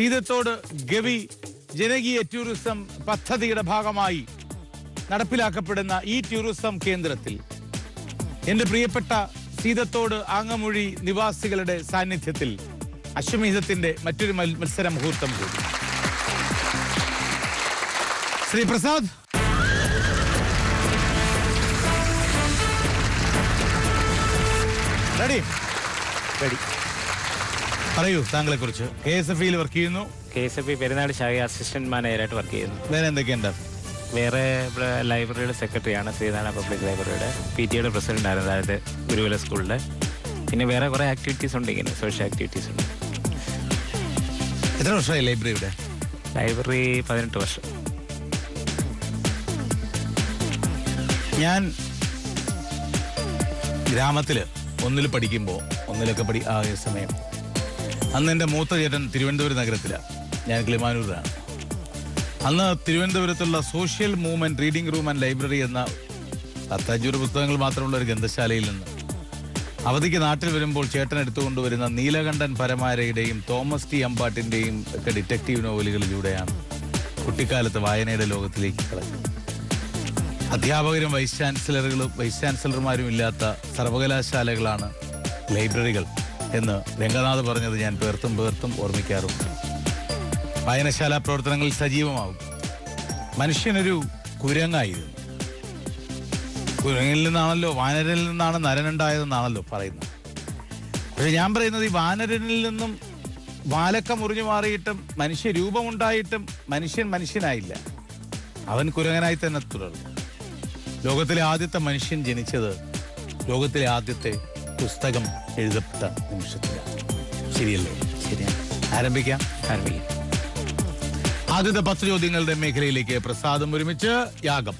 സീതത്തോട് ഗവി ജനകീയ ടൂറിസം പദ്ധതിയുടെ ഭാഗമായി നടപ്പിലാക്കപ്പെടുന്ന ഈ ടൂറിസം കേന്ദ്രത്തിൽ എന്റെ പ്രിയപ്പെട്ട സീതത്തോട് ആങ്ങമൊഴി നിവാസികളുടെ സാന്നിധ്യത്തിൽ അശ്വമേധത്തിന്റെ മറ്റൊരു മൽ- മത്സര മുഹൂർത്തം കൂടി ശ്രീ പ്രസാദ് റെഡി റെഡി പറയൂ താങ്കളെ കുറിച്ച് കെ എസ് എഫ് ഇയിൽ വർക്ക് ചെയ്യുന്നു K S F B Perunad ശാഖ അസിസ്റ്റന്റ് മാനേജറായിട്ട് വർക്ക് ചെയ്യുന്നു വേറെ എന്തൊക്കെയുണ്ട് വേറെ ഇവിടെ ലൈബ്രറിയുടെ സെക്രട്ടറിയാണ് ശ്രീനാരായണ പബ്ലിക് ലൈബ്രറിയുടെ പി ടിയുടെ പ്രസിഡന്റ് ആയിരുന്നു അതായത് ഗുരുകുല സ്കൂളിലെ പിന്നെ വേറെ കുറേ ആക്ടിവിറ്റീസ് ഉണ്ട് ഇങ്ങനെ സോഷ്യൽ ആക്ടിവിറ്റീസ് ഉണ്ട് എത്ര വർഷമായി ലൈബ്രറിയുടെ ലൈബ്രറി പതിനെട്ട് വർഷം ഞാൻ ഗ്രാമത്തില് ഒന്നിൽ പഠിക്കുമ്പോൾ ഒന്നിലൊക്കെ പഠി ആ ഒരു സമയം അന്ന് എൻ്റെ മൂത്ത ചേട്ടൻ തിരുവനന്തപുരം നഗരത്തിലാണ് ഞാൻ കിളിമാനൂരിലാണ് അന്ന് തിരുവനന്തപുരത്തുള്ള social movement reading room and library എന്ന പത്തഞ്ഞൂറ് പുസ്തകങ്ങൾ മാത്രമുള്ള ഒരു ഗ്രന്ഥശാലയിൽ നിന്ന് അവധിക്ക് നാട്ടിൽ വരുമ്പോൾ ചേട്ടൻ എടുത്തുകൊണ്ടുവരുന്ന നീലകണ്ഠൻ പരമാരയുടെയും തോമസ് ടി അമ്പാട്ടിൻ്റെയും ഒക്കെ ഡിറ്റക്റ്റീവ് നോവലുകളിലൂടെയാണ് കുട്ടിക്കാലത്ത് വായനയുടെ ലോകത്തിലേക്ക് കടക്കുന്നത് അധ്യാപകരും വൈസ് ചാൻസലറുകളും വൈസ് ചാൻസലർമാരും ഇല്ലാത്ത സർവകലാശാലകളാണ് ലൈബ്രറികൾ എന്ന് രംഗനാഥ് പറഞ്ഞത് ഞാൻ പേർത്തും പേർത്തും ഓർമ്മിക്കാറുണ്ട് വായനശാല പ്രവർത്തനങ്ങളിൽ സജീവമാകും മനുഷ്യനൊരു കുരങ്ങായിരുന്നു കുരങ്ങിൽ നിന്നാണല്ലോ വാനരനിൽ നിന്നാണ് നരനുണ്ടായതെന്നാണല്ലോ പറയുന്നത് പക്ഷെ ഞാൻ പറയുന്നത് ഈ വാനരനിൽ നിന്നും വാലക്ക മുറിഞ്ഞു മാറിയിട്ടും മനുഷ്യ രൂപമുണ്ടായിട്ടും മനുഷ്യൻ മനുഷ്യനായില്ല അവൻ കുരങ്ങനായി തന്നെ തുടർന്നു ലോകത്തിലെ ആദ്യത്തെ മനുഷ്യൻ ജനിച്ചത് ലോകത്തിലെ ആദ്യത്തെ പുസ്തകം എഴുതപ്പെട്ട നിമിഷത്തിലാണ് ശരിയല്ലേ ശരിയാണ് ആരംഭിക്കാം ആരംഭിക്കാം ആദ്യത്തെ പത്ത് ചോദ്യങ്ങളുടെ മേഖലയിലേക്ക് പ്രസാദം ഒരുമിച്ച് യാഗം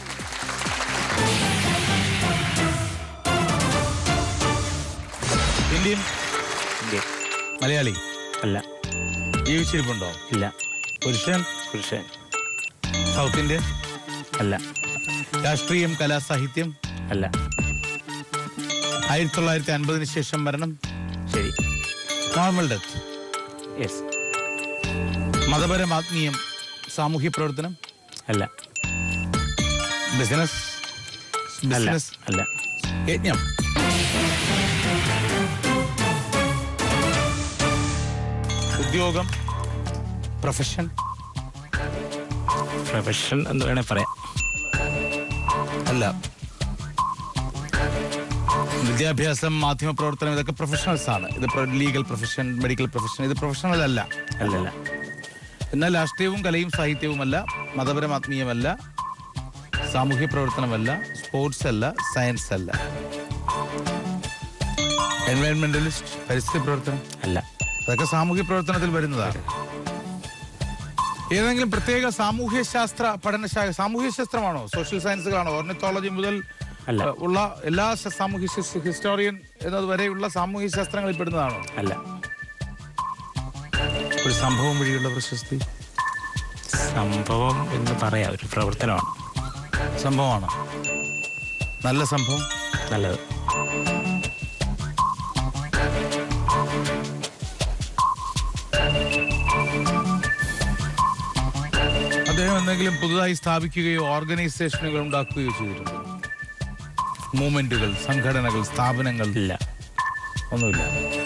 ഇന്ത്യൻ ഇന്ത്യ മലയാളി അല്ല ജീവിച്ചിരിപ്പുണ്ടോ ഇല്ല പുരുഷൻ പുരുഷൻ സൗത്ത് ഇന്ത്യൻ അല്ല രാഷ്ട്രീയം കലാ സാഹിത്യം അല്ല ആയിരത്തി തൊള്ളായിരത്തി അൻപതിന് ശേഷം മരണം ശരി നോർമൽ ഡെത്ത് യെസ് മതപരം ആത്മീയം സാമൂഹ്യ പ്രവർത്തനം അല്ല ബിസിനസ് അല്ല ബിസിനസ് അല്ല യജ്ഞം ഉദ്യോഗം പ്രൊഫഷൻ പ്രൊഫഷൻ എന്ന് വേണേൽ പറയാം അല്ല വിദ്യാഭ്യാസം മാധ്യമ പ്രവർത്തനം ഇതൊക്കെ പ്രൊഫഷണൽസ് ആണ് ഇത് ലീഗൽ പ്രൊഫഷൻ മെഡിക്കൽ പ്രൊഫഷൻ ഇത് പ്രൊഫഷണൽ അല്ല അല്ലല്ല എന്നാൽ രാഷ്ട്രീയവും കലയും സാഹിത്യവുമല്ല മതപരം ആത്മീയമല്ല സാമൂഹ്യ പ്രവർത്തനമല്ല സ്പോർട്സ് അല്ല സയൻസ് അല്ല എൻവയൺമെന്റലിസ്റ്റ് പരിസ്ഥിതി പ്രവർത്തനം അല്ല അതൊക്കെ സാമൂഹ്യ പ്രവർത്തനത്തിൽ വരുന്നതാണ് ഏതെങ്കിലും പ്രത്യേക സാമൂഹ്യ ശാസ്ത്ര പഠനശാഖ സാമൂഹ്യ ശാസ്ത്രമാണോ സോഷ്യൽ സയൻസുകളാണോ ഓർണിത്തോളജി മുതൽ അല്ല. ഏഹ്, ഉള്ള എല്ലാ ശ- സാമൂഹ്യ ശാസ്ത്ര- ഹിസ്റ്റോറിയൻ എന്നത് വരെയുള്ള സാമൂഹ്യ ശാസ്ത്രങ്ങളിൽ പെടുന്നതാണോ അല്ല ഒരു സംഭവം വഴിയുള്ള പ്രശസ്തി സംഭവം എന്ന് പറയാം ഒരു പ്രവർത്തനമാണ് സംഭവമാണ് നല്ല സംഭവം നല്ലത് അദ്ദേഹം എന്തെങ്കിലും പുതുതായി സ്ഥാപിക്കുകയോ ഓർഗനൈസേഷനുകൾ ഉണ്ടാക്കുകയോ ചെയ്തിട്ടുണ്ടോ മൂവ്മെന്റുകൾ സംഘടനകൾ സ്ഥാപനങ്ങൾ ഇല്ല ഒന്നുമില്ല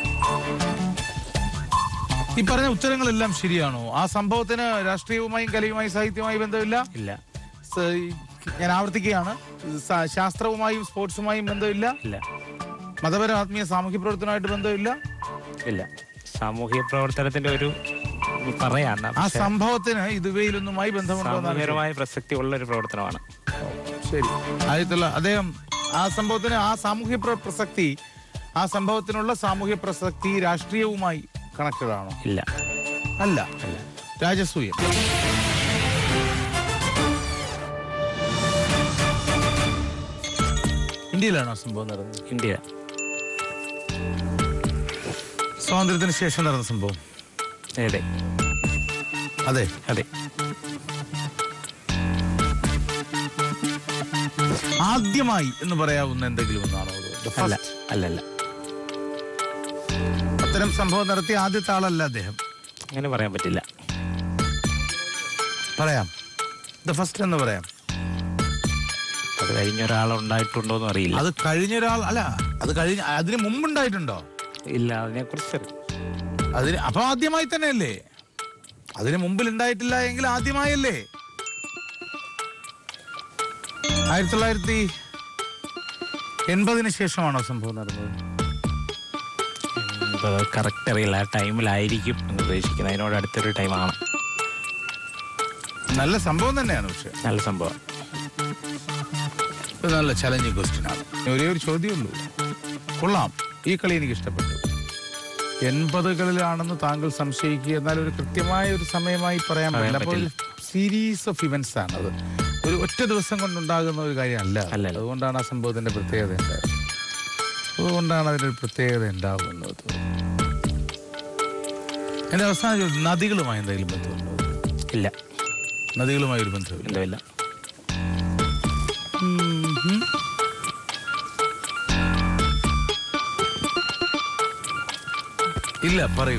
ഈ പറഞ്ഞ ഉത്തരങ്ങളെല്ലാം ശരിയാണോ ആ സംഭവത്തിന് രാഷ്ട്രീയവുമായും കലയുമായും സാഹിത്യവുമായും ബന്ധമില്ല ഇല്ല സ- ഞാൻ ആവർത്തിക്കുകയാണ് സ- ശാസ്ത്രവുമായും സ്പോർട്സുമായും ബന്ധമില്ല ഇല്ല മതപര ആത്മീയ സാമൂഹ്യ പ്രവർത്തനമായിട്ട് ബന്ധമില്ല ഇല്ല സാമൂഹ്യ പ്രവർത്തനത്തിന്റെ ഒരു പറയാം ആ സംഭവത്തിന് ഇതുവയിലൊന്നുമായി ബന്ധമുണ്ടോ എന്നാണ് സാമൂഹികപരമായ പ്രസക്തി ഉള്ള ഒരു പ്രവർത്തനമാണ് ശരി ആദ്യത്തുള്ള അദ്ദേഹം ആ സംഭവത്തിന് ആ സാമൂഹ്യ പ്ര- പ്രസക്തി ആ സംഭവത്തിനുള്ള സാമൂഹ്യ പ്രസക്തി രാഷ്ട്രീയവുമായി കണക്റ്റഡ് ആണോ ഇല്ല അല്ല അല്ല രാജസൂയം ഇന്ത്യയിലാണോ ആ സംഭവം നടന്നത് ഇന്ത്യ സ്വാതന്ത്ര്യത്തിന് ശേഷം നടന്ന സംഭവം അതെ അതെ അതെ ആദ്യമായി എന്ന് പറയാവുന്ന എന്തെങ്കിലും ഒന്നാണോ അത്? The അല്ല first. അല്ലല്ല അത്തരം സംഭവം നടത്തിയ ആദ്യത്തെ ആളല്ല അദ്ദേഹം അങ്ങനെ പറയാൻ പറ്റില്ല പറയാം ദ ഫസ്റ്റ് എന്ന് പറയാം അത് കഴിഞ്ഞ ഒരാളുണ്ടായിട്ടുണ്ടോന്നും അറിയില്ല അത് കഴിഞ്ഞൊരാൾ അല്ല അത് കഴിഞ്ഞ അതിന് മുമ്പുണ്ടായിട്ടുണ്ടോ ഇല്ല അതിനെ കുറിച്ച് അതിന് അപ്പൊ ആദ്യമായി തന്നെയല്ലേ അതിന് മുമ്പിൽ ഉണ്ടായിട്ടില്ല എങ്കിൽ ആദ്യമായല്ലേ ആയിരത്തി തൊള്ളായിരത്തി എൺപതിന് ശേഷമാണോ സംഭവം നടന്നത് കറക്റ്റ് അറിയില്ല ആ ടൈമിലായിരിക്കും എന്ന് ഉദ്ദേശിക്കുന്നത് അതിനോട് അടുത്തൊരു ടൈമാണ് നല്ല സംഭവം തന്നെയാണ് പക്ഷെ നല്ല സംഭവം ഇത് നല്ല ചലഞ്ചിങ് ക്വസ്റ്റ്യൻ ആണ് ഒരേ ഒരു ചോദ്യമുള്ളൂ കൊള്ളാം ഈ കളി എനിക്ക് ഇഷ്ടപ്പെട്ടു എൺപതുകളിലാണെന്ന് താങ്കൾ സംശയിക്കുക എന്നാൽ ഒരു കൃത്യമായ ഒരു സമയമായി പറയാൻ പറയാൻ പറ്റില്ല അപ്പോൾ ഒരു സീരീസ് ഓഫ് ഇവന്റ്സ് ആണ് അത് ഒരു ഒറ്റ ദിവസം കൊണ്ടുണ്ടാകുന്ന ഒരു കാര്യമല്ല അത്. അല്ലല്ല. അതുകൊണ്ടാണ് ആ സംഭവത്തിന്റെ പ്രത്യേകത ഉണ്ടായത് അതുകൊണ്ടാണ് അതിനൊരു പ്രത്യേകത ഉണ്ടാകുന്നത് എന്റെ അവസാന ചോദ്യം നദികളുമായി എന്തെങ്കിലും ബന്ധമുണ്ടോ ഇല്ല നദികളുമായി ഒരു ബന്ധമില്ല എന്തുമില്ല ഉം. ഇല്ല പറയൂ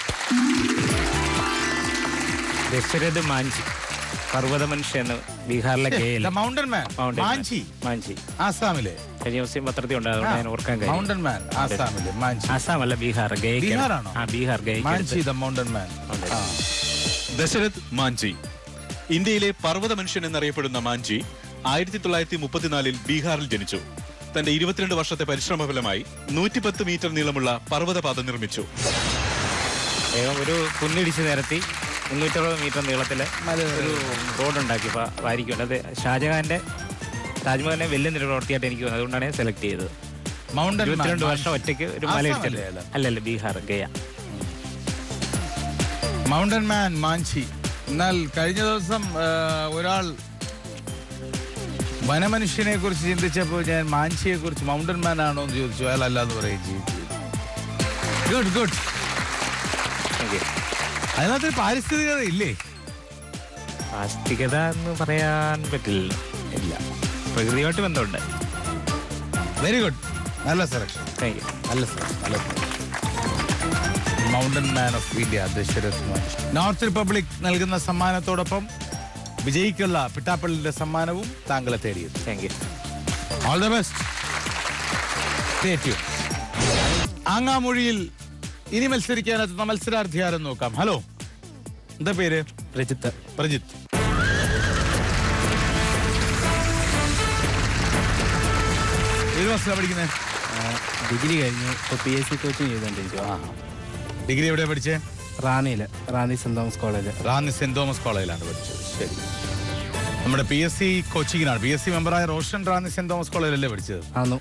ദശരഥ് മാഞ്ചി പർവ്വത മനുഷ്യ എന്ന് ബീഹാറിലെ കേയിൽ മൗണ്ടൻ മാൻ മാഞ്ചി മാഞ്ചി ആസാമിലെ കഴിഞ്ഞ ദിവസം പത്രത്തിൽ ഉണ്ട് അതുകൊണ്ട് ഞാൻ ഓർക്കാൻ കഴിയും മൗണ്ടൻ മാൻ ആസാമിലെ മാഞ്ചി ആസാം അല്ല ബീഹാർ ഗയക്ക് ബീഹാറാണോ? ആ ബീഹാർ ഗയക്ക് മാഞ്ചി ദ മൗണ്ടൻ മാൻ ആ. ദശരഥ് മാഞ്ചി ഇന്ത്യയിലെ പർവ്വത മനുഷ്യൻ എന്നറിയപ്പെടുന്ന മാഞ്ചി ആയിരത്തി തൊള്ളായിരത്തി മുപ്പത്തിനാലിൽ ബീഹാറിൽ ജനിച്ചു തന്റെ ഇരുപത്തിരണ്ട് വർഷത്തെ പരിശ്രമ ഫലമായി നൂറ്റിപ്പത്ത് മീറ്റർ നീളമുള്ള പർവ്വതപാത നിർമ്മിച്ചു വേഗം ഒരു കുന്നിടിച്ച് നിരത്തി മുന്നൂറ്ററുപത് മീറ്റർ നീളത്തില് ഒരു റോഡ് ഉണ്ടാക്കി വാരിക്കും അത് ഷാജഹാന്റെ താജ്മഹലിനെ വലിയ നില പ്രവർത്തിയായിട്ട് എനിക്ക് തോന്നുന്നത് അതുകൊണ്ടാണ് ഞാൻ സെലക്ട് ചെയ്തത് മൗണ്ടൻ മാൻ ഇരുപത്തിരണ്ട് മാഞ്ചി. വർഷം ഒറ്റയ്ക്ക് ഒരു ആസാം മല അല്ലേ ഇടിച്ചത് അത്? അല്ലല്ല ബീഹാർ ഗയ മൗണ്ടൻ മാൻ മാഞ്ചി എന്നാൽ കഴിഞ്ഞ ദിവസം ആ, ഒരാൾ വനമനുഷ്യനെ കുറിച്ച് ചിന്തിച്ചപ്പോൾ ഞാൻ മാഞ്ചിയെ കുറിച്ച് മൗണ്ടൻ മാൻ ആണോ എന്ന് ചോദിച്ചു അയാൾ അല്ല എന്ന് പറയുകയും ചെയ്തു ഗുഡ് ഗുഡ് താങ്ക് യു അതിനകത്ത് പാരിസ്ഥിതികത ഇല്ലേ ആസ്തികത എന്ന് പറയാൻ പറ്റില്ലല്ലോ ഇല്ല പ്രകൃതിയായിട്ട് ബന്ധമുണ്ട് വെരി ഗുഡ് നല്ല സെലക്ഷൻ താങ്ക് യു നല്ല സെലക്ഷൻ നല്ല mountain man of India Dashrath Manjhi north republic നൽകുന്ന സമ്മാനത്തോടൊപ്പം വിജയിക്കുള്ള പിട്ടാപ്പള്ളിന്റെ സമ്മാനവും താങ്കളെ തേടിയത് thank you all the best ആങ്ങാമൊഴിയിൽ ഇനി മത്സരിക്കാനെത്തുന്ന മത്സരാർത്ഥി ആരെന്ന് നോക്കാം ഹലോ എന്താ പേര് രജിത്ത് പ്രജിത്ത് ഏത് ക്ലാസ്സിലാണ് പഠിക്കുന്നത് ഡിഗ്രി കഴിഞ്ഞു ഇപ്പോൾ പി എസ് സി കോച്ചിങ് ചെയ്തുകൊണ്ടിരിക്കുക ഡിഗ്രി എവിടെയാ പഠിച്ചേ റാന്നിയിൽ Ranni saint Thomas college Ranni saint Thomas കോളേജിലാണ് പഠിച്ചത് ശരി നമ്മുടെ പി എസ് സി കോച്ചിങ്ങിനാണ് പി എസ് സി മെമ്പറായ റോഷൻ റാന്നി സെന്റ് തോമസ് കോളേജിലല്ലേ പഠിച്ചത് ആന്നു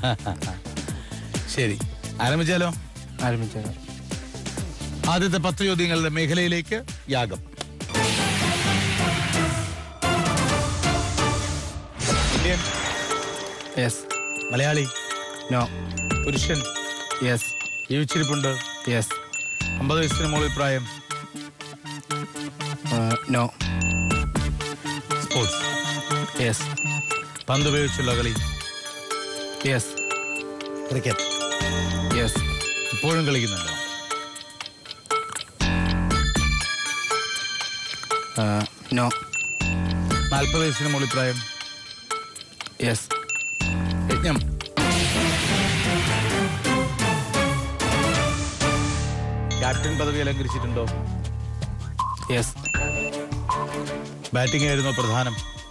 ശരി ആരംഭിച്ചാലോ ആരംഭിച്ചത് ആദ്യത്തെ പത്ത് ചോദ്യങ്ങളുടെ മേഖലയിലേക്ക് യാഗം ഇന്ത്യൻ യെസ് മലയാളി നോ പുരുഷൻ യെസ് ജീവിച്ചിരിപ്പുണ്ട് യെസ് അമ്പത് വയസ്സിന് മുകളിൽ പ്രായം നോ സ്പോർട്സ് യെസ് പന്ത് ഉപയോഗിച്ചുള്ള കളി യെസ് ക്രിക്കറ്റ് യെസ് ഇപ്പോഴും കളിക്കുന്നുണ്ടോ നോ നാൽപ്പത് വയസ്സിന് മുകളിൽ പ്രായം യെസ് യജ്ഞം ക്യാപ്റ്റൻ പദവി അലങ്കരിച്ചിട്ടുണ്ടോ യെസ് ബാറ്റിംഗ് ആയിരുന്നോ പ്രധാനം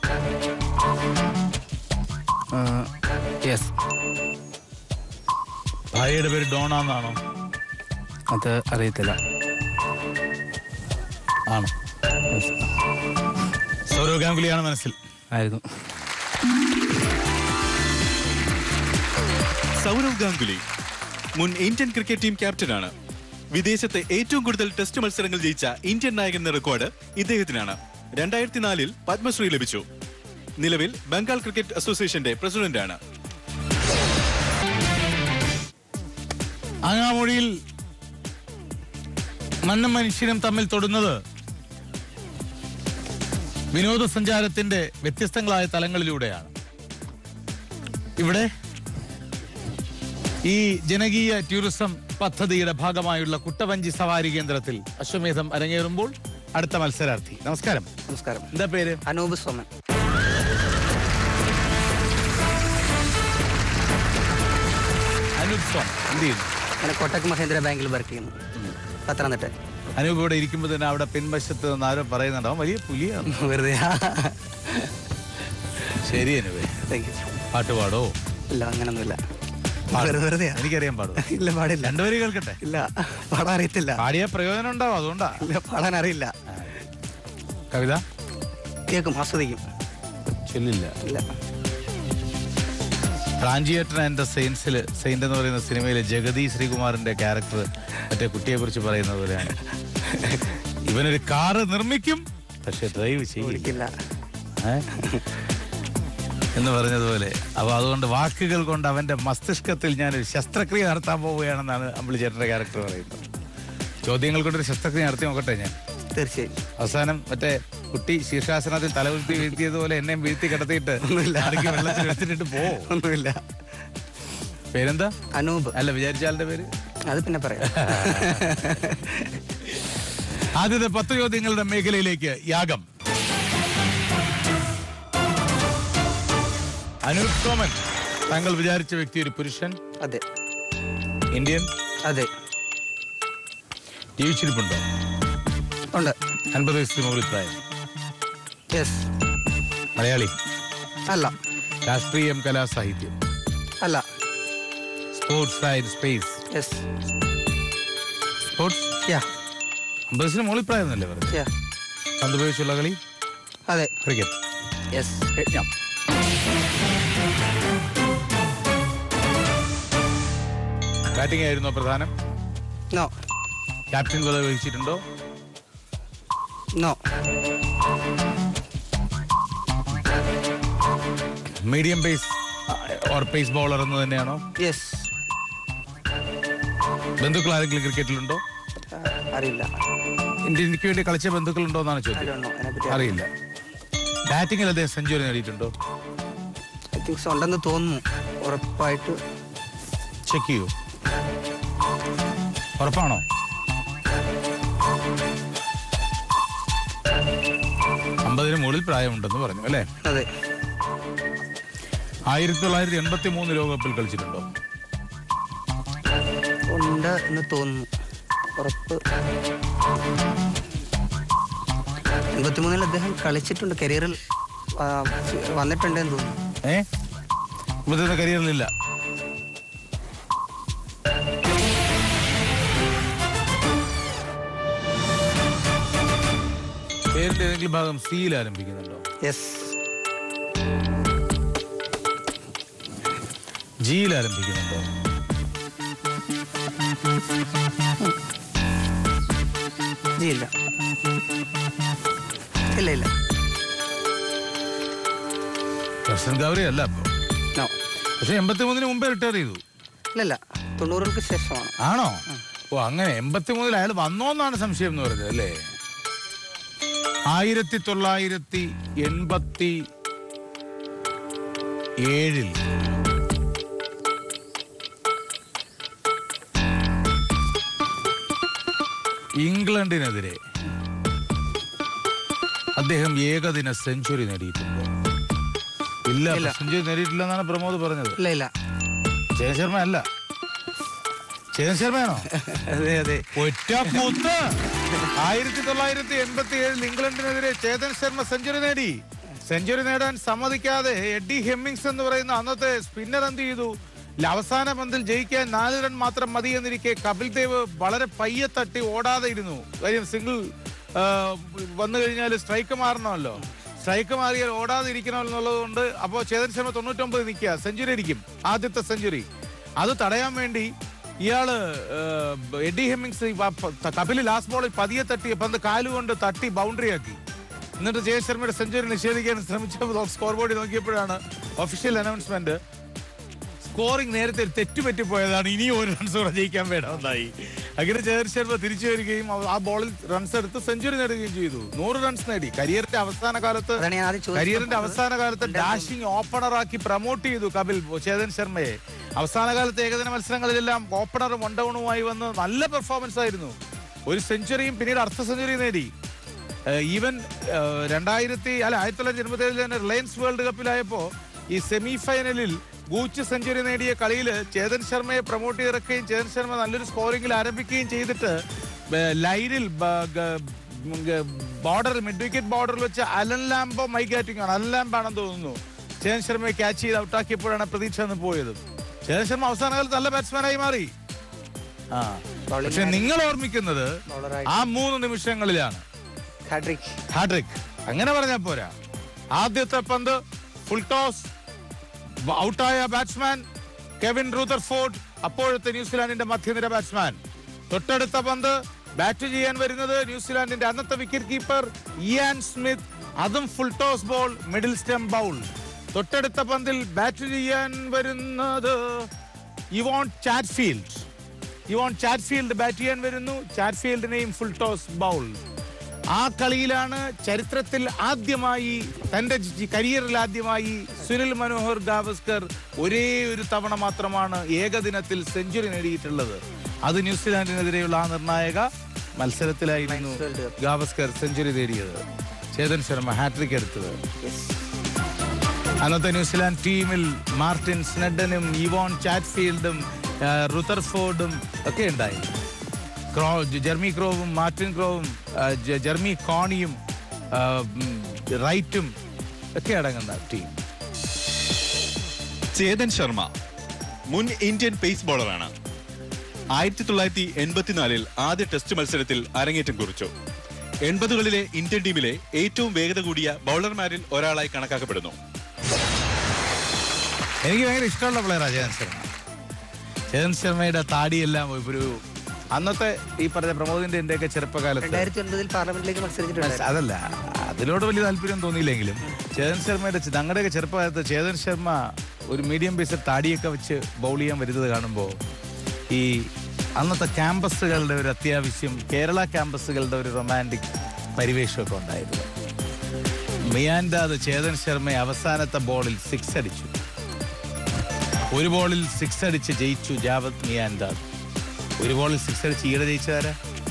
യെസ് ഭാര്യയുടെ പേര് ഡോണാന്നാണോ അത് അറിയത്തില്ല ആണോ Yes. സൗരവ് ഗാംഗുലിയാണ് മനസ്സിൽ ആയിരുന്നു സൗരവ് ഗാംഗുലി മുൻ ഇന്ത്യൻ ക്രിക്കറ്റ് ടീം ക്യാപ്റ്റനാണ് വിദേശത്തെ ഏറ്റവും കൂടുതൽ ടെസ്റ്റ് മത്സരങ്ങൾ ജയിച്ച ഇന്ത്യൻ നായകൻ എന്ന റെക്കോർഡ് ഇദ്ദേഹത്തിനാണ് രണ്ടായിരത്തി നാലിൽ പത്മശ്രീ ലഭിച്ചു നിലവിൽ ബംഗാൾ ക്രിക്കറ്റ് അസോസിയേഷന്റെ പ്രസിഡന്റാണ് അങ്ങാമൊഴിയിൽ മണ്ണും മനുഷ്യനും തമ്മിൽ തൊടുന്നത് വിനോദസഞ്ചാരത്തിന്റെ വ്യത്യസ്തങ്ങളായ തലങ്ങളിലൂടെയാണ് ഇവിടെ ഈ ജനകീയ ടൂറിസം പദ്ധതിയുടെ ഭാഗമായുള്ള കുട്ടവഞ്ചി സവാരി കേന്ദ്രത്തിൽ അശ്വമേധം അരങ്ങേറുമ്പോൾ അടുത്ത മത്സരാർത്ഥി നമസ്കാരം നമസ്കാരം എന്താ പേര് അനൂപ് സോമൻ അനൂപ് സ്വാമി എന്ത് ചെയ്യുന്നു ഞാൻ കോട്ടക് മഹേന്ദ്ര ബാങ്കിൽ വർക്ക് ചെയ്യുന്നു പത്തനംതിട്ട അനൂപ് ഇവിടെ ഇരിക്കുമ്പോൾ തന്നെ അവിടെ പിൻവശത്ത് നിന്ന് ആരോ പറയുന്നുണ്ട് അവൻ വലിയ പുലിയാണ് വെറുതെ ശരി അനുവേ താങ്ക് യു പാട്ട് പാടോ ഇല്ല അങ്ങനൊന്നുമില്ല പാടും. വെറുതെ വെറുതെയാ എനിക്കറിയാൻ പാടും ഇല്ല പാടില്ല രണ്ടുപേരും കേൾക്കട്ടെ ഇല്ല പാടാൻ അറിയത്തില്ല പാടിയ പ്രയോജനം ഉണ്ടാവും അതുകൊണ്ടാ ഇല്ല പാടാൻ അറിയില്ല കവിത കേൾക്കും ആസ്വദിക്കും ചൊല്ലില്ല ഇല്ല റാഞ്ചിയേട്ടൻ ആൻഡ് ദ സെയിൻസിൽ സെയിന്റ് എന്ന് പറയുന്ന സിനിമയിലെ ജഗതി ശ്രീകുമാറിന്റെ ക്യാരക്ടർ മറ്റേ കുട്ടിയെ കുറിച്ച് പറയുന്നത് പോലെയാണ് ഇവനൊരു കാറ് നിർമ്മിക്കും പക്ഷെ ഡ്രൈവ് ചെയ്യില്ല ഓടിക്കില്ല ഏ? എന്ന് പറഞ്ഞതുപോലെ അപ്പൊ അതുകൊണ്ട് വാക്കുകൾ കൊണ്ട് അവന്റെ മസ്തിഷ്കത്തിൽ ഞാനൊരു ശസ്ത്രക്രിയ നടത്താൻ പോവുകയാണെന്നാണ് അമ്പിളി ചേട്ടന്റെ ക്യാരക്ടർ പറയുന്നത് ചോദ്യങ്ങൾ കൊണ്ടൊരു ശസ്ത്രക്രിയ നടത്തി നോക്കട്ടെ ഞാൻ തീർച്ചയായും അവസാനം മറ്റേ കുട്ടി ശീർഷാസനത്തിൽ തലവീഴ്ത്തി വീഴ്ത്തിയതുപോലെ എന്നെയും വീഴ്ത്തി കിടത്തിയിട്ട് ഒന്നുമില്ല. അടുക്കി വെള്ളത്തിൽ എടുത്തിട്ട് പോ ഒന്നുമില്ല പേരെന്താ അനൂപ് അല്ല വിചാരിച്ച ആളുടെ പേര് അത് പിന്നെ പറയാം ആദ്യത്തെ പത്ത് ചോദ്യങ്ങളുടെ മേഖലയിലേക്ക് യാഗം അനൂപ് സോമൻ താങ്കൾ വിചാരിച്ച വ്യക്തി ഒരു പുരുഷൻ അതെ ഇന്ത്യൻ അതെ ജീവിച്ചിരിപ്പുണ്ടോ ഉണ്ട് അൻപത് വയസ്സിന് മുകളിൽ പ്രായം യെസ് മലയാളി അല്ല രാഷ്ട്രീയം കലാ സാഹിത്യം അല്ല sports and space yes sports yeah അമ്പത് വയസ്സിന് മുകളിൽ പ്രായം എന്നല്ലേ പറഞ്ഞത് യാ പന്തുപയോഗിച്ചുള്ള കളി അതെ ക്രിക്കറ്റ് യെസ് യജ്ഞം ബാറ്റിംഗ് ആയിരുന്നോ പ്രധാനം നോ ക്യാപ്റ്റൻ പദവി വഹിച്ചിട്ടുണ്ടോ no medium pace or pace bowler എന്ന് തന്നെയാണോ യെസ് ബന്ധുക്കൾ ആരെങ്കിലും ക്രിക്കറ്റിലുണ്ടോ അറിയില്ല ഇന്ത്യക്ക് വേണ്ടി കളിച്ച ബന്ധുക്കളുണ്ടോ എന്നാണ് I ചോദ്യം don't know. അതിനെപ്പറ്റി അറിയില്ല ബാറ്റിംഗിൽ അദ്ദേഹം സെഞ്ചുറി നേടിയിട്ടുണ്ടോ ഐ തിങ്ക് സോ ഉണ്ടെന്ന് തോന്നുന്നു ഉറപ്പായിട്ട് ചെക്ക് ചെയ്യൂ ഉറപ്പാണോ അമ്പതിന് മുകളിൽ പ്രായമുണ്ടെന്ന് പറഞ്ഞു അല്ലേ അതെ ആയിരത്തി തൊള്ളായിരത്തി എൺപത്തി മൂന്ന് ലോകകപ്പിൽ കളിച്ചിട്ടുണ്ടോ ഉണ്ട് എന്ന് തോന്നുന്നു ഉറപ്പ് എൺപത്തിമൂന്നിൽ അദ്ദേഹം കളിച്ചിട്ടുണ്ട് കരിയറിൽ ആ, വന്നിട്ടുണ്ടെന്ന് തോന്നുന്നു ഏ ഇപ്പത്തെ കരിയറിലില്ല പേരിന്റെ ഏതെങ്കിലും ഭാഗം സിയിൽ ആരംഭിക്കുന്നുണ്ടോ യെസ് ജിയിൽ ആരംഭിക്കുന്നുണ്ടോ ജി ഇല്ല ഇല്ല ഇല്ല പ്രസിഡന്റ് ഗൗരി അല്ല അപ്പൊ നോ പക്ഷെ എൺപത്തി മൂന്നിന് മുമ്പേ റിട്ടയർ ചെയ്തു ഇല്ല ഇല്ല തൊണ്ണൂറുകൾക്ക് ശേഷമാണ് ആണോ ഓ അങ്ങനെ എൺപത്തി മൂന്നിൽ അയാൾ വന്നോന്നാണ് സംശയം എന്ന് പറഞ്ഞത് അല്ലേ ആയിരത്തി തൊള്ളായിരത്തി എൺപത്തി ഏഴിൽ ഇംഗ്ലണ്ടിനെതിരെ അദ്ദേഹം ഏകദിന സെഞ്ചുറി നേടിയിട്ടുണ്ടോ ഇല്ല ഇല്ല. സെഞ്ചുറി നേടിയിട്ടില്ലെന്നാണ് പ്രമോദ് പറഞ്ഞത് ഇല്ല ഇല്ല ചേതൻ ശർമ്മ അല്ല ചേതൻ ശർമ്മയാണോ അതെ അതെ ഒറ്റ കൂത്ത് ആയിരത്തി തൊള്ളായിരത്തി എൺപത്തി ഏഴിൽ ഇംഗ്ലണ്ടിനെതിരെ ചേതൻ ശർമ്മ സെഞ്ചുറി നേടി സെഞ്ചുറി നേടാൻ സമ്മതിക്കാതെ എഡി ഹെമ്മിങ്സ് എന്ന് പറയുന്ന അന്നത്തെ സ്പിന്നർ എന്ത് ചെയ്തു ല- അവസാന പന്തിൽ ജയിക്കാൻ നാല് റൺ മാത്രം മതി എന്നിരിക്കെ കപിൽ ദേവ് വളരെ പയ്യെ തട്ടി ഓടാതെ ഇരുന്നു കാര്യം സിംഗിൾ വന്നു കഴിഞ്ഞാൽ സ്ട്രൈക്ക് മാറണമല്ലോ സ്ട്രൈക്ക് മാറിയാൽ ഓടാതെ ഇരിക്കണം എന്നുള്ളത് കൊണ്ട് അപ്പോൾ ചേതൻ ശർമ്മ തൊണ്ണൂറ്റൊമ്പത് നിൽക്കുക സെഞ്ചുറി അടിക്കും ആദ്യത്തെ സെഞ്ചുറി അത് തടയാൻ വേണ്ടി ഇയാള് ഏഹ്, എഡി ഹെമ്മിങ്സ് ഈ പ- പ- കപിൽ ലാസ്റ്റ് ബോളിൽ പതിയെ തട്ടി പന്ത് കാലുകൊണ്ട് തട്ടി ബൗണ്ടറി ആക്കി എന്നിട്ട് ജയ് ശർമ്മയുടെ സെഞ്ചുറി നിഷേധിക്കാൻ ശ്രമിച്ച സ്കോർ ബോർഡിൽ നോക്കിയപ്പോഴാണ് ഒഫീഷ്യൽ അനൗൺസ്മെന്റ് സ്കോറിംഗ് നേരത്തെ ഒരു തെറ്റ് പറ്റിപ്പോയതാണ് ഇനി ഒരു റൺസ് കൂടെ ജയിക്കാൻ വേണമെന്നായി അങ്ങനെ ജയർ ശർമ്മ തിരിച്ചു വരികയും അവ- ആ ബോളിൽ റൺസ് എടുത്ത് സെഞ്ചുറി നേടുകയും ചെയ്തു നൂറ് റൺസ് നേടി കരിയറിന്റെ അവസാന കാലത്ത് അതാണ് ഞാൻ ആദ്യം ചോദിച്ചത്. കരിയറിന്റെ അവസാന കാലത്ത് ഡാഷിംഗ് ഓപ്പണറാക്കി പ്രൊമോട്ട് ചെയ്തു കപിൽ ചേതൻ ശർമ്മയെ അവസാന കാലത്ത് ഏകദിന മത്സരങ്ങളിലെല്ലാം ഓപ്പണറും വൺ ഡൗണുമായി വന്ന് നല്ല പെർഫോമൻസ് ആയിരുന്നു ഒരു സെഞ്ചുറിയും പിന്നീട് അർദ്ധ സെഞ്ചുറിയും നേടി ഈവൻ രണ്ടായിരത്തി അല്ല ആയിരത്തി തൊള്ളായിരത്തി എൺപത്തി ഏഴിൽ തന്നെ റിലയൻസ് വേൾഡ് കപ്പിലായപ്പോ ഈ സെമി ഫൈനലിൽ ഗൂച്ച് സെഞ്ചുറി നേടിയ കളിയിൽ ചേതൻ ശർമ്മയെ പ്രൊമോട്ട് ചെയ്തിറക്കുകയും ചേതൻ ശർമ്മ നല്ലൊരു സ്കോറിംഗിൽ ആരംഭിക്കുകയും ചെയ്തിട്ട് ബ- ലൈനിൽ ബോർഡർ മിഡ് വിക്കറ്റ് ബോർഡറിൽ വെച്ച് അലൻ ലാംബോ മൈകാറ്റിംഗ് ആണ് അലൻ ലാംബ് ആണെന്ന് തോന്നുന്നു ചേതൻ ശർമ്മയെ ക്യാച്ച് ചെയ്ത് ഔട്ടാക്കിയപ്പോഴാണ് പ്രതീക്ഷ എന്ന് പോയത് ചേതൻ ശർമ്മ അവസാന കാലത്ത് നല്ല ബാറ്റ്സ്മാനായി മാറി ആ പക്ഷെ നിങ്ങൾ ഓർമ്മിക്കുന്നത് ബൗളറായി ആ മൂന്ന് നിമിഷങ്ങളിലാണ് ഹാട്രിക് ഹാട്രിക് അങ്ങനെ പറഞ്ഞാൽ പോരാ ആദ്യത്തെ പന്ത് ഫുൾ ടോസ് ഔട്ടായ ബാറ്റ്സ്മാൻ കെവിൻ റൂതർഫോർഡ് അപ്പോഴത്തെ ന്യൂസിലാൻഡിന്റെ മധ്യനിര ബാറ്റ്സ്മാൻ തൊട്ടടുത്ത പന്ത് ബാറ്റ് ചെയ്യാൻ വരുന്നത് ന്യൂസിലാൻഡിന്റെ അന്നത്തെ വിക്കറ്റ് കീപ്പർ ഇയാൻ സ്മിത്ത് അതും full toss ball middle stump bowl തൊട്ടടുത്ത പന്തിൽ ബാറ്റ് ചെയ്യാൻ വരുന്നത് ഇവോൺ ചാറ്റ്ഫീൽഡ് ഇവോൺ ചാറ്റ്ഫീൽഡ് ബാറ്റ് ചെയ്യാൻ വരുന്നു ചാറ്റ്ഫീൽഡിനെയും ഫുൾ ടോസ് ബൗൾ ആ കളിയിലാണ് ചരിത്രത്തിൽ ആദ്യമായി തന്റെ ജി- കരിയറിൽ ആദ്യമായി സുനിൽ മനോഹർ ഗാവസ്കർ ഒരേ ഒരു തവണ മാത്രമാണ് ഏകദിനത്തിൽ സെഞ്ചുറി നേടിയിട്ടുള്ളത് അത് ന്യൂസിലാൻഡിനെതിരെയുള്ള ആ നിർണായക മത്സരത്തിലായിരുന്നു World Cup. ഗാവസ്കർ സെഞ്ചുറി നേടിയത് ചേതൻ ശർമ്മ ഹാട്രിക് എടുത്തത് അന്നത്തെ ന്യൂസിലാൻഡ് ടീമിൽ മാർട്ടിൻ സ്നെഡനും ഇവോൺ ചാറ്റ്ഫീൽഡും ആ, റുതർഫോർഡും ഒക്കെ ഉണ്ടായി ക്രോ ജെർമി ക്രോവും മാർട്ടിൻ ക്രോവും ആ, ജെ- ജെർമി കോണിയും ആ, ഉം, റൈറ്റും ഒക്കെ അടങ്ങുന്ന ടീം ചേതൻ ശർമ്മ മുൻ ഇന്ത്യൻ പേസ് ബോളറാണ് ആയിരത്തി തൊള്ളായിരത്തി എൺപത്തിനാലിൽ ആദ്യ ടെസ്റ്റ് മത്സരത്തിൽ അരങ്ങേറ്റം കുറിച്ചു എൺപതുകളിലെ ഇന്ത്യൻ ടീമിലെ ഏറ്റവും വേഗത കൂടിയ ബൗളർമാരിൽ ഒരാളായി കണക്കാക്കപ്പെടുന്നു എനിക്ക് ഭയങ്കര ഇഷ്ടമുള്ള പ്ലെയറാണ് ചേതൻ ശർമ്മ ചേതൻ ശർമ്മയുടെ താടിയെല്ലാം ഒരു അന്നത്തെ ഈ പറഞ്ഞ പ്രമോദിന്റെ ഒക്കെ ചെറുപ്പകാലത്ത് രണ്ടായിരത്തി ഒൻപതിൽ പാർലമെന്റിലേക്ക് മത്സരിച്ചിട്ടുണ്ടായിരുന്നു അതല്ല അതിനോട് വലിയ താല്പര്യം തോന്നിയില്ലെങ്കിലും ചേതൻ ശർമ്മയുടെ ചെ- ഞങ്ങളുടെയൊക്കെ ചെറുപ്പകാലത്ത് ചേതൻ ശർമ്മ ഒരു മീഡിയം പേസിൽ താടിയൊക്കെ വെച്ച് ബൗൾ ചെയ്യാൻ വരുന്നത് കാണുമ്പോൾ ഈ അന്നത്തെ ക്യാമ്പസുകളുടെ ഒരു അത്യാവശ്യം കേരള ക്യാമ്പസുകളുടെ ഒരു റൊമാൻറ്റിക് പരിവേഷമൊക്കെ ഉണ്ടായിരുന്നു മിയാൻഡാദ് ചേതൻ ശർമ്മ അവസാനത്തെ ബോളിൽ സിക്സ് അടിച്ചു ഒരു ബോളിൽ സിക്സ് അടിച്ച് ജയിച്ചു ജാവത് മിയാൻഡാദ് ഒരു ബോളിൽ സിക്സ് അടിച്ച് ഈടെ ജയിച്ചതാരാ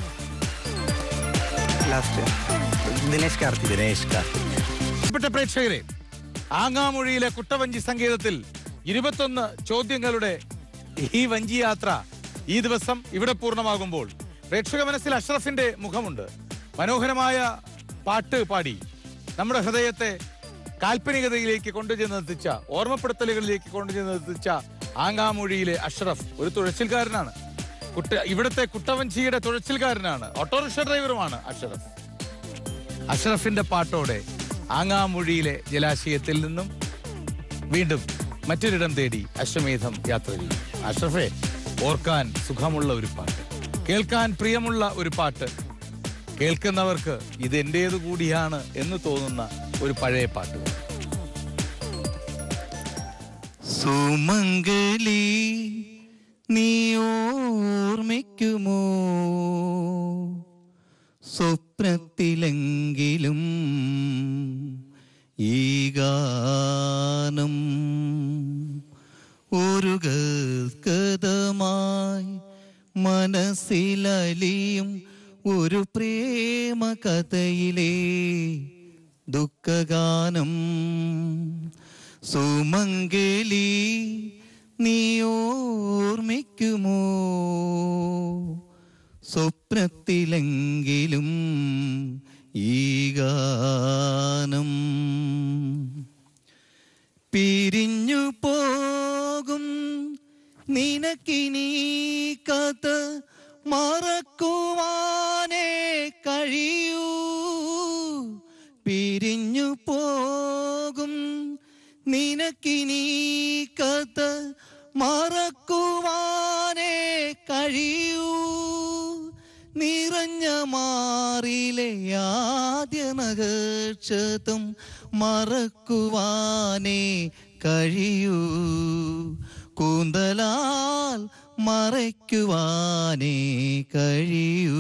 ലാസ്റ്റ് ദിനേശ് കാർത്തിക് ദിനേശ് കാർത്തിക് പ്രിയപ്പെട്ട പ്രേക്ഷകരെ ആങ്ങാമൊഴിയിലെ കുട്ടവഞ്ചി സംഗീതത്തിൽ ഇരുപത്തൊന്ന് ചോദ്യങ്ങളുടെ ഈ വഞ്ചി യാത്ര ഈ ദിവസം ഇവിടെ പൂർണ്ണമാകുമ്പോൾ പ്രേക്ഷക മനസ്സിൽ അഷ്റഫിന്റെ മുഖമുണ്ട് മനോഹരമായ പാട്ട് പാടി നമ്മുടെ ഹൃദയത്തെ കാൽപ്പനികതയിലേക്ക് കൊണ്ടുചെന്നെത്തിച്ച ഓർമ്മപ്പെടുത്തലുകളിലേക്ക് കൊണ്ടുചെന്നെത്തിച്ച ആങ്ങാമൊഴിയിലെ അഷ്റഫ് ഒരു തുഴച്ചിൽക്കാരനാണ് കുട്ട ഇവിടുത്തെ കുട്ടവഞ്ചിയുടെ തുഴച്ചിൽക്കാരനാണ് ഓട്ടോറിക്ഷ ഡ്രൈവറുമാണ് അഷ്റഫ് അഷ്റഫിന്റെ പാട്ടോടെ ആങ്ങാമൊഴിയിലെ ജലാശയത്തിൽ നിന്നും വീണ്ടും മറ്റൊരിടം തേടി അശ്വമേധം യാത്ര ചെയ്യും അഷ്റഫെ ഓർക്കാൻ സുഖമുള്ള ഒരു പാട്ട് കേൾക്കാൻ പ്രിയമുള്ള ഒരു പാട്ട് കേൾക്കുന്നവർക്ക് ഇത് എന്റേത് കൂടിയാണ് എന്ന് തോന്നുന്ന ഒരു പഴയ പാട്ട് സുമംഗലി നീ ഓർമ്മിക്കുമോ സ്വപ്നത്തിലെങ്കിലും ഈ ഗാനം ഒരു ഗദ്ഗതമായി മനസ്സിലലിയും ഒരു പ്രേമ കഥയിലെ ദുഃഖഗാനം സുമംഗലി നീ ഓർമ്മിക്കുമോ സ്വപ്നത്തിലെങ്കിലും ഈ ഗാനം പിരിഞ്ഞു പോകും നിനക്കിനി കഥ മറക്കുവാനേ കഴിയൂ പിരിഞ്ഞു പോകും നിനക്കിനി കഥ മറക്കുവാനേ കഴിയൂ നിറഞ്ഞ മാറിലെ ആദ്യ നഗക്ഷതം മറക്കുവാനേ കഴിയൂ കൂന്തലാൽ മറയ്ക്കുവാനേ കഴിയൂ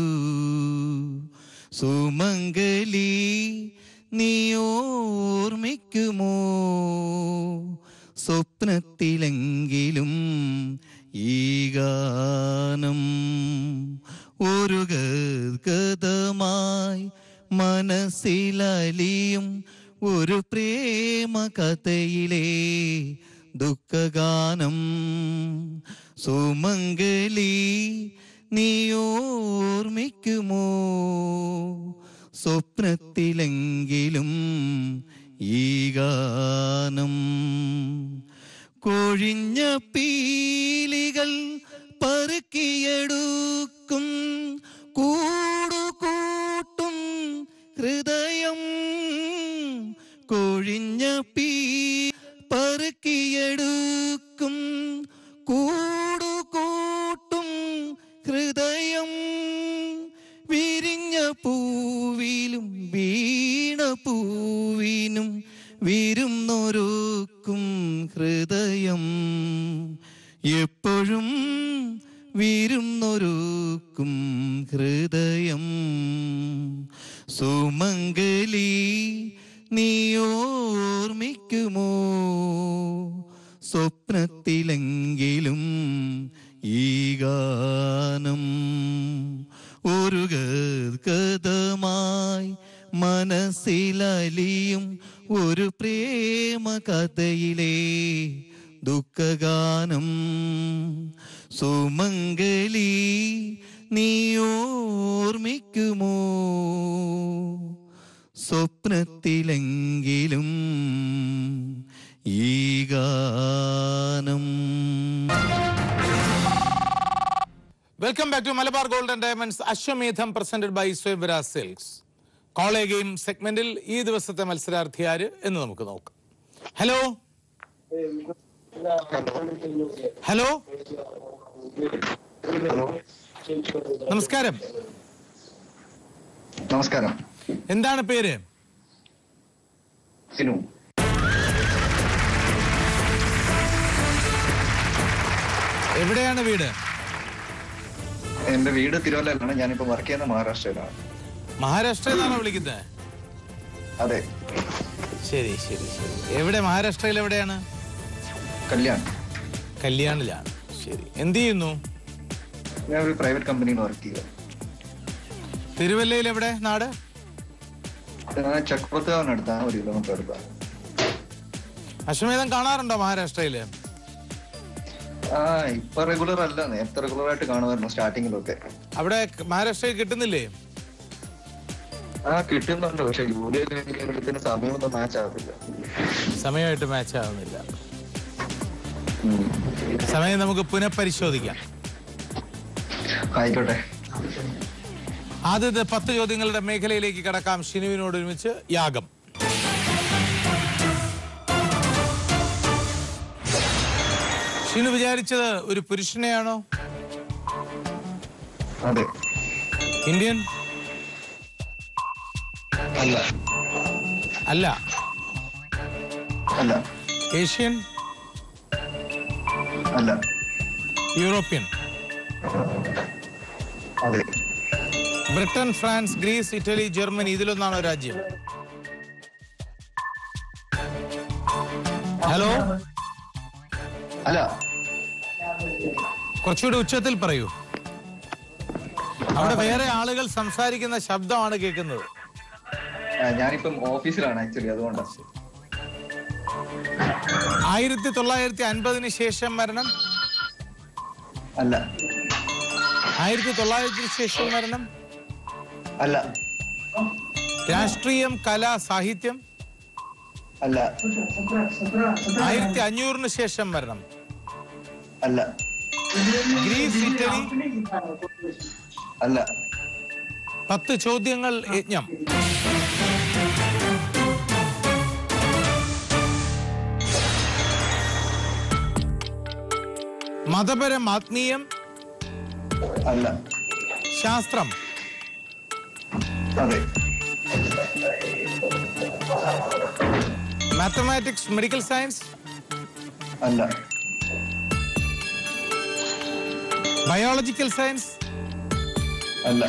സുമംഗലി നീ ഓർമ്മിക്കുമോ സ്വപ്നത്തിലെങ്കിലും ഈ ഗാനം ഒരു ഗദ്ഗതമായി മനസ്സിലലിയും ഒരു പ്രേമ കഥയിലെ ദുഃഖഗാനം സുമംഗലി നീ ഓർമ്മിക്കുമോ സ്വപ്നത്തിലെങ്കിലും ഈ ഗാനം കൊഴിഞ്ഞ പീലികൾ പറുക്കിയെടുക്കും കൂടുകൂട്ടും ഹൃദയം കൊഴിഞ്ഞ പീ പറുക്കിയെടുക്കും കൂടുകൂട്ടും ഹൃദയം വിരിഞ്ഞ പൂവിലും വീണ പൂവിനും വിരുന്നൊരുക്കും ഹൃദയം എപ്പോഴും വിരുന്നൊരുക്കും ഹൃദയം സുമംഗലി നീ ഓർമ്മിക്കുമോ സ്വപ്നത്തിലെങ്കിലും ഈ ഗാനം ഒരു ഗദ്ഗതമായി മനസ്സിലലിയും ഒരു പ്രേമ കഥയിലെ ദുഃഖഗാനം സുമംഗലി നീ ഓർമ്മിക്കുമോ സ്വപ്നത്തിലെങ്കിലും ഈ ഗാനം welcome back to Malabar golden diamonds Ashwamedham presented by Swayamvara silks കോളേ ഗെയിം സെഗ്മെന്റിൽ ഈ ദിവസത്തെ മത്സരാർത്ഥി ആര് എന്ന് നമുക്ക് നോക്കാം ഹലോ ഹലോ നമസ്കാരം നമസ്കാരം എന്താണ് പേര് സിനു എവിടെയാണ് വീട് എന്റെ വീട് തിരുവല്ലയിലാണ് ഞാനിപ്പോ വർക്ക് ചെയ്യുന്ന മഹാരാഷ്ട്രയിലാണ് മഹാരാഷ്ട്രയിൽ നിന്നാണോ വിളിക്കുന്നത് അതെ ശരി ശരി ശരി എവിടെ മഹാരാഷ്ട്രയിൽ എവിടെയാണ് കല്യാൺ കല്യാണിലാണ് ശരി എന്ത് ചെയ്യുന്നു ഞാൻ ഒരു പ്രൈവറ്റ് കമ്പനിയിൽ വർക്ക് ചെയ്യുക തിരുവല്ലയിൽ എവിടെ നാട് ഞാൻ ചക്രവർത്തിനടുത്താണ് ഒരു കിലോമീറ്റർ അടുത്താണ് അശ്വമേധം കാണാറുണ്ടോ മഹാരാഷ്ട്രയില് ആ ഇപ്പൊ റെഗുലർ അല്ല നേരത്തെ റെഗുലർ ആയിട്ട് കാണുമായിരുന്നു സ്റ്റാർട്ടിങ്ങിലൊക്കെ അവിടെ മഹാരാഷ്ട്രയിൽ കിട്ടുന്നില്ലേ ആ കിട്ടുന്നുണ്ട് പക്ഷെ ജോലിയൊക്കെ കഴിയുമ്പോഴത്തേന് സമയമൊന്നും മാച്ച് ആവത്തില്ല സമയമായിട്ട് മാച്ച് ആവുന്നില്ല ഉം. സമയം നമുക്ക് പുനഃപരിശോധിക്കാം ആയിക്കോട്ടെ ആദ്യത്തെ പത്ത് ചോദ്യങ്ങളുടെ മേഖലയിലേക്ക് കടക്കാം ഷിനുവിനോട് ഒരുമിച്ച് യാഗം ഷിനു വിചാരിച്ചത് ഒരു പുരുഷനെയാണോ അതെ ഇന്ത്യൻ അല്ല അല്ല അല്ല ഏഷ്യൻ അല്ല യൂറോപ്യൻ അതെ Britain France Greece Italy Germany ഇതിലൊന്നാണോ രാജ്യം ഹലോ അല്ല കുറച്ചുകൂടി ഉച്ചത്തിൽ പറയൂ അവിടെ വേറെ ആളുകൾ സംസാരിക്കുന്ന ശബ്ദമാണ് കേൾക്കുന്നത് ആ, ഞാനിപ്പം ഓഫീസിലാണ് ആക്ച്വലി അതുകൊണ്ടാണ് ആയിരത്തി തൊള്ളായിരത്തി അൻപതിന് ശേഷം മരണം അല്ല ആയിരത്തി തൊള്ളായിരത്തിന് ശേഷം മരണം അല്ല രാഷ്ട്രീയം കല സാഹിത്യം അല്ല ആയിരത്തി അഞ്ഞൂറിന് ശേഷം മരണം അല്ല ഗ്രീസ് ഇറ്റലി അല്ല പത്ത് ചോദ്യങ്ങൾ യജ്ഞം മതപരം ആത്മീയം അല്ല ശാസ്ത്രം അതെ മാത്തമാറ്റിക്സ് മെഡിക്കൽ സയൻസ് അല്ല ബയോളജിക്കൽ സയൻസ് അല്ല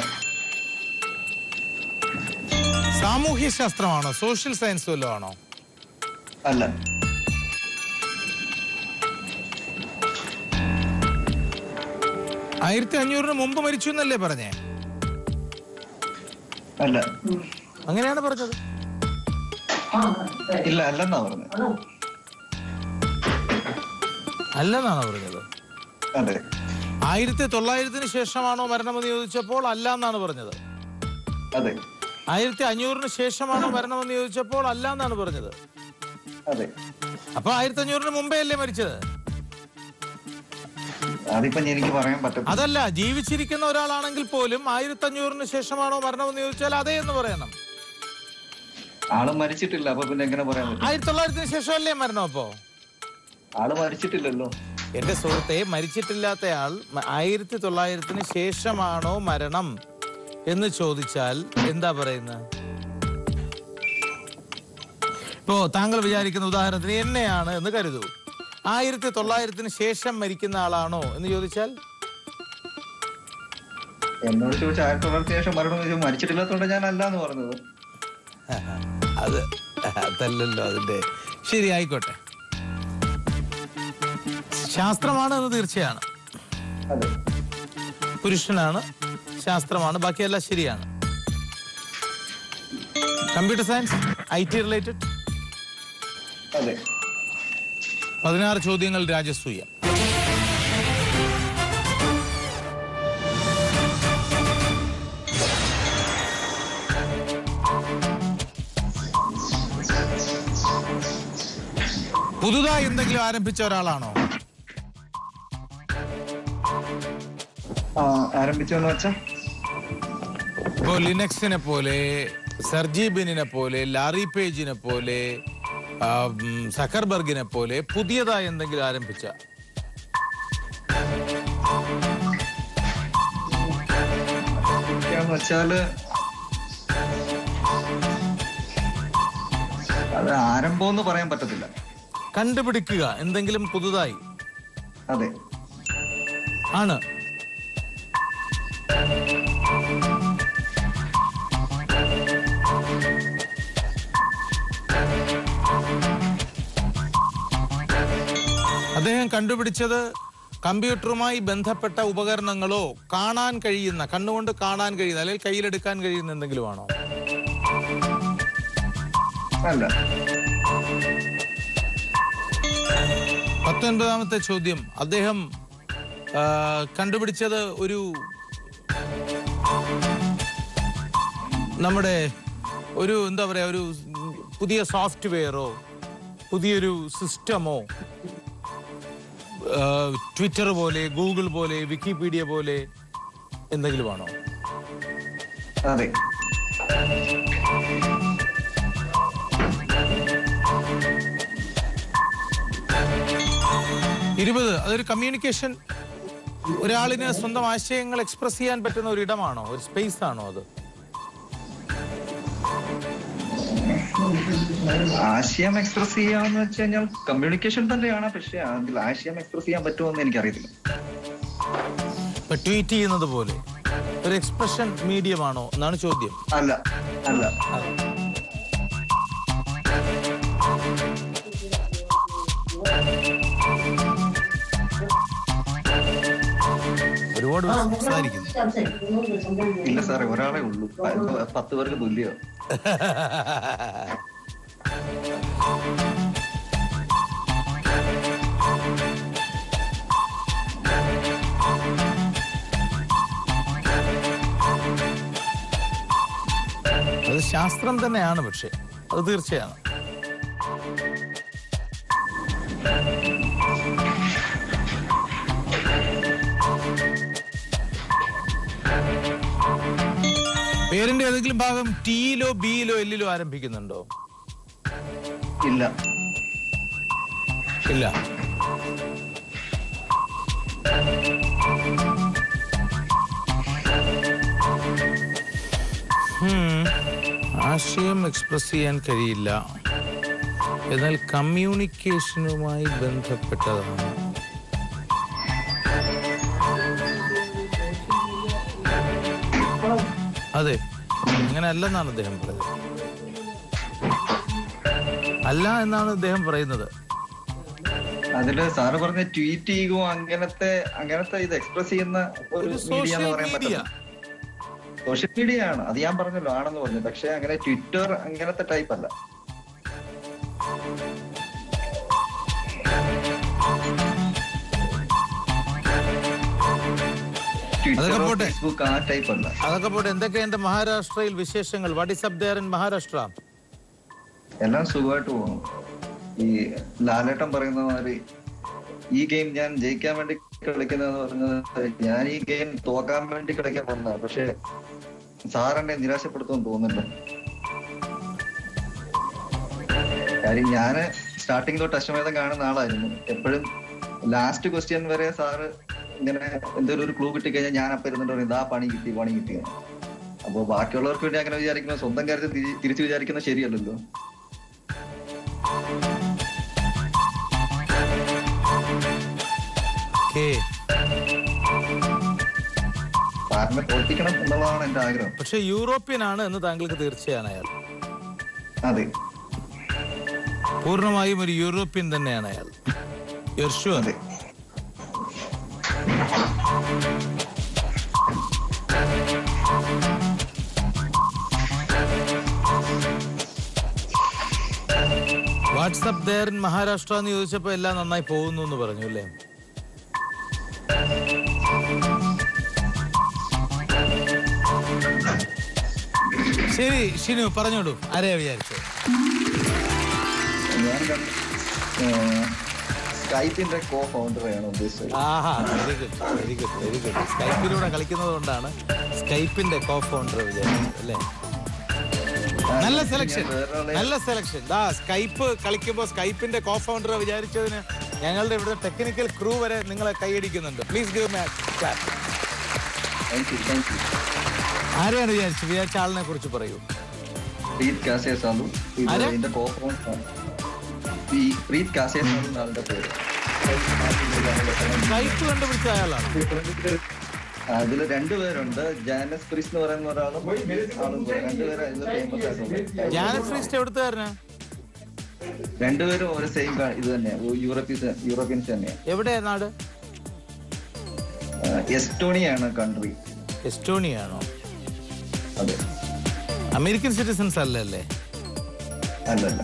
സാമൂഹ്യ ശാസ്ത്രമാണോ സോഷ്യൽ സയൻസ് വല്ലതും ആണോ അല്ല ആയിരത്തി അഞ്ഞൂറിന് മുമ്പ് മരിച്ചു എന്നല്ലേ പറഞ്ഞേ അല്ല അങ്ങനെയാണ് പറഞ്ഞത് ഇല്ല അല്ലെന്നാ പറഞ്ഞത് അല്ലെന്നാണോ പറഞ്ഞത് അതെ ആയിരത്തി തൊള്ളായിരത്തിന് ശേഷമാണോ മരണമെന്ന് ചോദിച്ചപ്പോൾ അല്ല എന്നാണ് പറഞ്ഞത് അതെ ആയിരത്തി അഞ്ഞൂറിന് ശേഷമാണോ മരണമെന്ന് ചോദിച്ചപ്പോൾ അല്ല എന്നാണ് പറഞ്ഞത് അതെ അപ്പൊ ആയിരത്തി അഞ്ഞൂറിന് മുമ്പേ അല്ലേ മരിച്ചത് അതിപ്പോ എനിക്ക് പറയാൻ പറ്റത്തില്ല അതല്ല ജീവിച്ചിരിക്കുന്ന ഒരാളാണെങ്കിൽ പോലും ആയിരത്തി അഞ്ഞൂറിന് ശേഷമാണോ മരണമെന്ന് ചോദിച്ചാൽ അതെ എന്ന് പറയണം ആള് മരിച്ചിട്ടില്ല അപ്പൊ പിന്നെ എങ്ങനെ പറയാൻ പറ്റും ആയിരത്തി തൊള്ളായിരത്തിന് ശേഷമല്ലേ മരണം അപ്പോ ആള് മരിച്ചിട്ടില്ലല്ലോ എന്റെ സുഹൃത്തെ മരിച്ചിട്ടില്ലാത്തയാൾ മ- ആയിരത്തി തൊള്ളായിരത്തിന് ശേഷമാണോ മരണം എന്ന് ചോദിച്ചാൽ എന്താ പറയുന്നത് ഇപ്പോ താങ്കൾ വിചാരിക്കുന്ന ഉദാഹരണത്തിന് എന്നെയാണ് എന്ന് കരുതൂ ആയിരത്തി തൊള്ളായിരത്തിന് ശേഷം മരിക്കുന്ന ആളാണോ എന്ന് ചോദിച്ചാൽ എന്നോട് ചോദിച്ച ആയിരത്തി തൊള്ളായിരത്തി ശേഷം മരണം ചോദിച്ചാൽ മരിച്ചിട്ടില്ലാത്തോണ്ട് ഞാൻ അല്ലാന്ന് പറഞ്ഞത് അത് അതല്ലല്ലോ അതിന്റെ ശരി ആയിക്കോട്ടെ ശാസ്ത്രമാണ് എന്ന് തീർച്ചയാണ് അതെ പുരുഷനാണ് ശാസ്ത്രമാണ് ബാക്കിയെല്ലാം ശരിയാണ് computer science I T related അതെ പതിനാറ് ചോദ്യങ്ങൾ രാജസൂയ പുതുതായി എന്തെങ്കിലും ആരംഭിച്ച ഒരാളാണോ ആ ആരംഭിച്ചോന്ന് വെച്ചാ ഇപ്പോ ലിനക്സിനെ പോലെ സർജീബിനെ പോലെ ലാറി പേജിനെ പോലെ ആ, ഉം, സക്കർബർഗിനെ പോലെ പുതിയതായി എന്തെങ്കിലും ആരംഭിച്ച എന്ന് വെച്ചാല് അത് ആരംഭം എന്ന് പറയാൻ പറ്റത്തില്ല കണ്ടുപിടിക്കുക എന്തെങ്കിലും പുതുതായി അതെ ആണ് അദ്ദേഹം കണ്ടുപിടിച്ചത് കമ്പ്യൂട്ടറുമായി ബന്ധപ്പെട്ട ഉപകരണങ്ങളോ കാണാൻ കഴിയുന്ന കണ്ണുകൊണ്ട് കാണാൻ കഴിയുന്ന അല്ലെങ്കിൽ കയ്യിലെടുക്കാൻ കഴിയുന്ന എന്തെങ്കിലും ആണോ അല്ല പത്തൊൻപതാമത്തെ ചോദ്യം അദ്ദേഹം ആ, കണ്ടുപിടിച്ചത് ഒരു നമ്മുടെ ഒരു എന്താ പറയാ ഒരു പുതിയ സോഫ്റ്റ്വെയറോ പുതിയൊരു സിസ്റ്റമോ ട്വിറ്റർ പോലെ ഗൂഗിൾ പോലെ വിക്കിപീഡിയ പോലെ എന്തെങ്കിലും ആണോ അതെ ഇരുപത് അതൊരു കമ്മ്യൂണിക്കേഷൻ ഒരാളിന് സ്വന്തം ആശയങ്ങൾ എക്സ്പ്രസ് ചെയ്യാൻ പറ്റുന്ന ഒരു ഇടമാണോ ഒരു സ്പേസ് ആണോ അത് ആശയം എക്സ്പ്രസ് ചെയ്യാന്ന് വെച്ച് കഴിഞ്ഞാൽ കമ്മ്യൂണിക്കേഷൻ തന്നെയാണ് പക്ഷെ അതിൽ ആശയം എക്സ്പ്രസ് ചെയ്യാൻ പറ്റുമോ എന്ന് എനിക്കറിയത്തില്ല ഇപ്പൊ ട്വീറ്റ് ചെയ്യുന്നത് പോലെ ഒരു എക്സ്പ്രഷൻ മീഡിയം ആണോ എന്നാണ് ചോദ്യം അല്ല അല്ല ഒരുപാട് പേർ സംസാരിക്കുന്നു ഇല്ല സാറേ ഒരാളെ ഉള്ളൂ പ- പത്ത് പേർക്ക് തുല്യോ അത് ശാസ്ത്രം തന്നെയാണ് പക്ഷെ അത് തീർച്ചയാണ് പേരിന്റെ ഏതെങ്കിലും ഭാഗം ടിയിലോ ബിയിലോ എല്ലിലോ ആരംഭിക്കുന്നുണ്ടോ ഇല്ല ഇല്ല ഉം. ആശയം എക്സ്പ്രസ് ചെയ്യാൻ കഴിയില്ല എന്നാൽ കമ്മ്യൂണിക്കേഷനുമായി ബന്ധപ്പെട്ടതാണ് അതെ അങ്ങനെ അല്ലെന്നാണ് അദ്ദേഹം പറയുന്നത് അല്ല എന്നാണ് അദ്ദേഹം പറയുന്നത് അതില് സാറ് പറഞ്ഞ ട്വീറ്റ് ചെയ്യുകയോ അങ്ങനത്തെ അങ്ങനത്തെ ഇത് എക്സ്പ്രസ് ചെയ്യുന്ന ഒരു ഒരു മീഡിയ എന്ന് സോഷ്യൽ പറയാൻ മീഡിയ പറ്റില്ല സോഷ്യൽ മീഡിയ ആണ് അത് ഞാൻ പറഞ്ഞല്ലോ ആണെന്ന് പറഞ്ഞു പക്ഷെ അങ്ങനെ ട്വിറ്റർ അങ്ങനത്തെ ടൈപ്പ് അല്ല അതൊക്കെ ട്വിറ്റർ പോട്ടെ. ഫേസ്ബുക്ക് ആ ടൈപ്പ് അല്ല അതൊക്കെ പോട്ടെ എന്തൊക്കെയുണ്ട് മഹാരാഷ്ട്രയിൽ വിശേഷങ്ങൾ what is up there in Maharashtra എല്ലാം സുഖമായിട്ട് പോകുന്നു ഈ ലാലേട്ടൻ പറയുന്ന മാതിരി ഈ ഗെയിം ഞാൻ ജയിക്കാൻ വേണ്ടി കളിക്കുന്നതെന്ന് പറഞ്ഞത് ഞാൻ ഈ ഗെയിം തോക്കാൻ വേണ്ടി കളിക്കാൻ വന്നതാണ് പക്ഷെ സാറെന്നെ നിരാശപ്പെടുത്തുമെന്ന് തോന്നുന്നില്ല കാര്യം ഞാന് സ്റ്റാർട്ടിങ് തൊട്ട് അശ്വമേധം കാണുന്ന ആളായിരുന്നു എപ്പോഴും ലാസ്റ്റ് ക്വസ്റ്റ്യൻ വരെ സാറ് ഇങ്ങനെ എന്തെങ്കിലും ഒരു ക്ലൂ കിട്ടിക്കഴിഞ്ഞാൽ ഞാൻ അപ്പം ഇരുന്നിട്ട് പറയും ഇതാ പണി കിട്ടി പണി കിട്ടി അപ്പൊ ബാക്കിയുള്ളവർക്ക് വേണ്ടി അങ്ങനെ വിചാരിക്കുമ്പോൾ സ്വന്തം കാര്യത്തിൽ തിരി- തിരിച്ചു വിചാരിക്കുന്നത് ശരിയല്ലല്ലോ കെ സാറിനെ തോൽപ്പിക്കണം എന്നുള്ളതാണ് എന്റെ ആഗ്രഹം പക്ഷെ യൂറോപ്യൻ ആണ് എന്ന് താങ്കൾക്ക് തീർച്ചയാണ് അയാൾ അതെ പൂർണ്ണമായും ഒരു യൂറോപ്യൻ തന്നെയാണ് അയാൾ യുവർ ഷുവർ അതെ വാട്സ്ആപ്പ് ദയർ ഇൻ മഹാരാഷ്ട്ര എന്ന് ചോദിച്ചപ്പോ എല്ലാം നന്നായി പോകുന്നു എന്ന് പറഞ്ഞു അല്ലേ ശരി ഷിനു പറഞ്ഞോളൂ ആരെയാ വിചാരിച്ചത് ഞാൻ കണ്ട- ഏഹ്, സ്കൈപ്പിന്റെ കോ ഫൗണ്ടറെയാണ് ഉദ്ദേശിച്ചത് ആഹാ very good very good very good സ്കൈപ്പിലൂടെ കളിക്കുന്നത് കൊണ്ടാണ് സ്കൈപ്പിന്റെ കോ ഫൗണ്ടർ വിചാരിച്ചത് അല്ലേ നല്ല സെലക്ഷൻ ഞാൻ വേറൊരാളെ- നല്ല സെലക്ഷൻ ദാ സ്കൈപ്പ് കളിക്കുമ്പോൾ സ്കൈപ്പിന്റെ കോ ഫൗണ്ടർ വിചാരിച്ചതിന് ഞങ്ങളുടെ ഇവിടെ ടെക്നിക്കൽ ക്രൂ വരെ നിങ്ങളെ കൈയടിക്കുന്നുണ്ട് please give me clap thank you thank you ആരെയാണ് വിചാരിച്ചത് വിചാരിച്ച ആളിനെ കുറിച്ച് പറയൂ പ്രീത് കാസിയ സാലു ഇത് ആരാ? ഇതിന്റെ കോ ഫൗണ്ടർ ഈ പ്രീത് കാസിയ സാലു എന്നാളുടെ പേര് സ്കൈപ്പ് കണ്ടുപിടിച്ച അയാളാണ് അതിൽ രണ്ടുപേരുണ്ട് ജാനസ് പ്രീസ് എന്ന് പറയുന്ന ഒരാളും ആളും രണ്ടുപേരും അതിൽ ഫേമസ് ആയിട്ടുണ്ട് ജാനസ് ഫ്രീസ്റ്റ് എവിടുത്തുകാരനാ രണ്ടുപേരും ഒരു സെയിം ഇത് തന്നെയാണ് യൂറോപ്യൻസ് യൂറോപ്യൻസ് തന്നെയാണ് എവിടെയാ നാട് എസ്റ്റോണിയാണ് കൺട്രി എസ്റ്റോണിയാണോ അതെ അമേരിക്കൻ സിറ്റിസൺസ് അല്ലല്ലേ അല്ലല്ല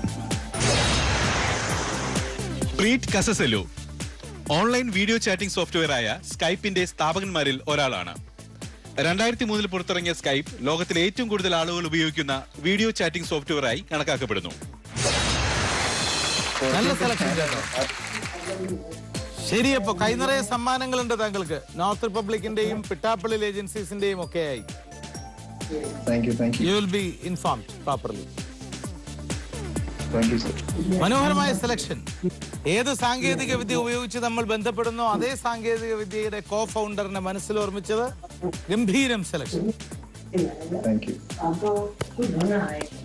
Priit Kasesalu online video chatting software ആയ സ്കൈപ്പിന്റെ സ്ഥാപകന്മാരിൽ ഒരാളാണ് രണ്ടായിരത്തി മൂന്നിൽ പുറത്തിറങ്ങിയ സ്കൈപ്പ് ലോകത്തിലെ ഏറ്റവും കൂടുതൽ ആളുകൾ ഉപയോഗിക്കുന്ന വീഡിയോ ചാറ്റിംഗ് സോഫ്റ്റ്വെയർ ആയി കണക്കാക്കപ്പെടുന്നു നല്ല സെലക്ഷൻ കേട്ടോ ശരി അപ്പൊ കൈനിറയെ സമ്മാനങ്ങളുണ്ട് താങ്കൾക്ക് നോർത്ത് റിപ്പബ്ലിക്കിന്റെയും പിട്ടാപ്പള്ളി ഏജൻസീസിന്റെയും ഒക്കെ ആയി thank you thank you you will be informed properly thank you sir മനോഹരമായ സെലക്ഷൻ ഏത് സാങ്കേതിക വിദ്യ ഉപയോഗിച്ച് നമ്മൾ ബന്ധപ്പെടുന്നോ അതേ സാങ്കേതിക വിദ്യയുടെ കോ ഫൗണ്ടറിനെ മനസ്സിൽ ഓർമ്മിച്ചത് ഗംഭീരം സെലക്ഷൻ താങ്ക് യു